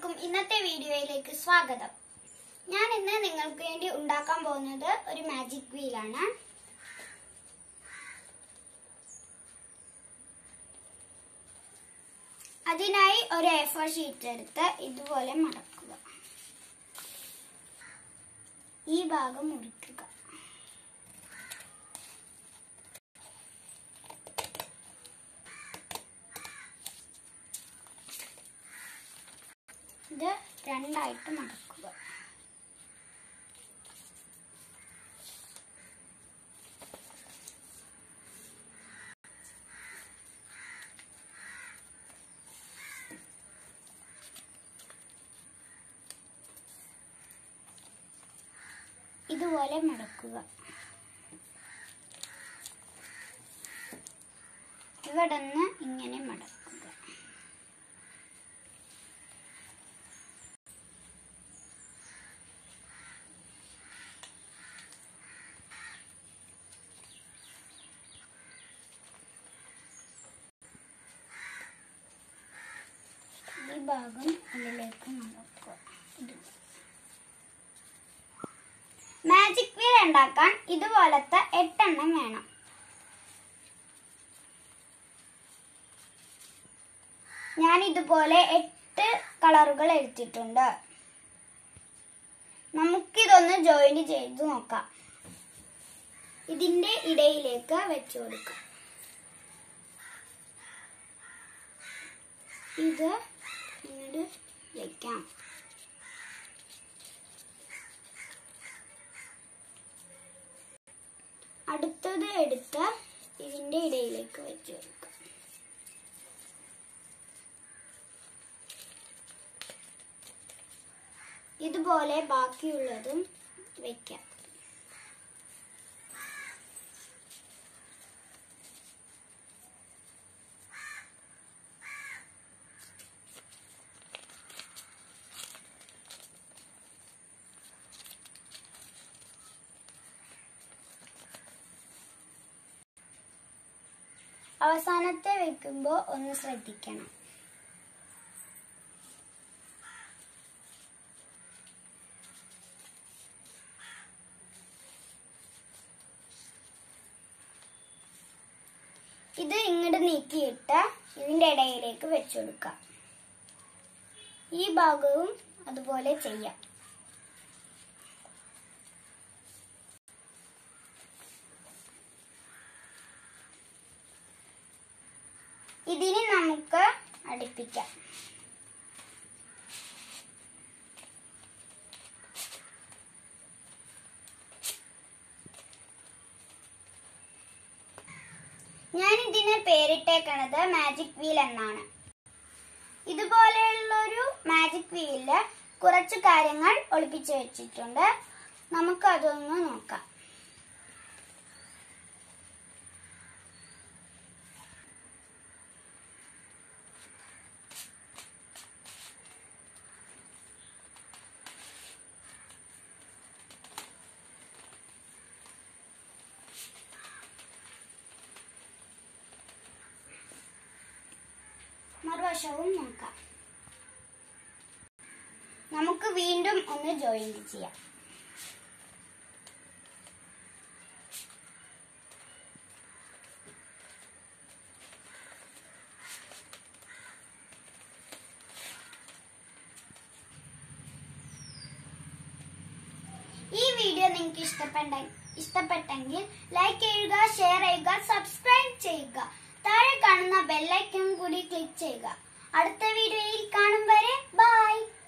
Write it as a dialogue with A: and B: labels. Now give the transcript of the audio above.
A: എല്ലാവർക്കും ഇന്നത്തെ വീഡിയോയിലേക്ക് സ്വാഗതം ഞാൻ ഇന്ന് നിങ്ങൾക്ക് വേണ്ടി ഉണ്ടാക്കാൻ പോകുന്നത് ഒരു മാജിക് വീലാണ് അതിനായി ഒരു എ ഫോർ ഷീറ്റ് എടുത്ത് ഇതുപോലെ മടക്കുക ഈ ഭാഗം മുറിക്കുക ഇത് രണ്ടായിട്ട് മടക്കുക ഇതുപോലെ മടക്കുക ഇവിടെ നിന്ന് ഇങ്ങനെ മടക്കുക ഈ ഭാഗം അതിലേക്ക് മടക്കുക ഇതുപോലെ മാജിക് വീൽ ഉണ്ടാക്കാൻ ഇതുപോലത്തെ എട്ടെണ്ണം വേണം ഞാൻ ഇതുപോലെ എട്ട് കളറുകൾ എടുത്തിട്ടുണ്ട് നമുക്കിതൊന്ന് ജോയിന്റ് ചെയ്ത് നോക്കാം ഇതിന്റെ ഇടയിലേക്ക് വെച്ചു കൊടുക്കാം ഇത് ഇങ്ങോട്ട് വെക്കാം അടുത്തത് എടുത്ത് ഇതിന്റെ ഇടയിലേക്ക് വെച്ച് കൊടുക്കാം ഇതുപോലെ ബാക്കിയുള്ളതും വെക്കാം അവസാനത്തെ വെക്കുമ്പോൾ ഒന്ന് ശ്രദ്ധിക്കണം ഇത് ഇങ്ങോട്ട് നീക്കിയിട്ട് ഇതിന്റെ ഇടയിലേക്ക് വെച്ചു കൊടുക്കാം ഈ ഭാഗവും അതുപോലെ ചെയ്യാം ഇതിന് നമുക്ക് അടുപ്പിക്കാം ഞാൻ ഇതിന് പേരിട്ടേക്കണത് മാജിക് വീൽ എന്നാണ് ഇതുപോലെയുള്ളൊരു മാജിക് വീലില് കുറച്ച് കാര്യങ്ങൾ ഒളിപ്പിച്ചു വെച്ചിട്ടുണ്ട് നമുക്ക് അതൊന്ന് നോക്കാം മറുവശവും നോക്കാം നമുക്ക് വീണ്ടും ഒന്ന് ജോയിന്റ് ചെയ്യാം ഈ വീഡിയോ നിങ്ങൾക്ക് ഇഷ്ടപ്പെട്ട ഇഷ്ടപ്പെട്ടെങ്കിൽ ലൈക്ക് ചെയ്യുക ഷെയർ ചെയ്യുക സബ്സ്ക്രൈബ് ചെയ്യുക താഴെ കാണുന്ന ബെല്ലൈക്കൺ കൂടി ക്ലിക്ക് ചെയ്യുക അടുത്ത വീഡിയോയിൽ കാണും വരെ ബൈ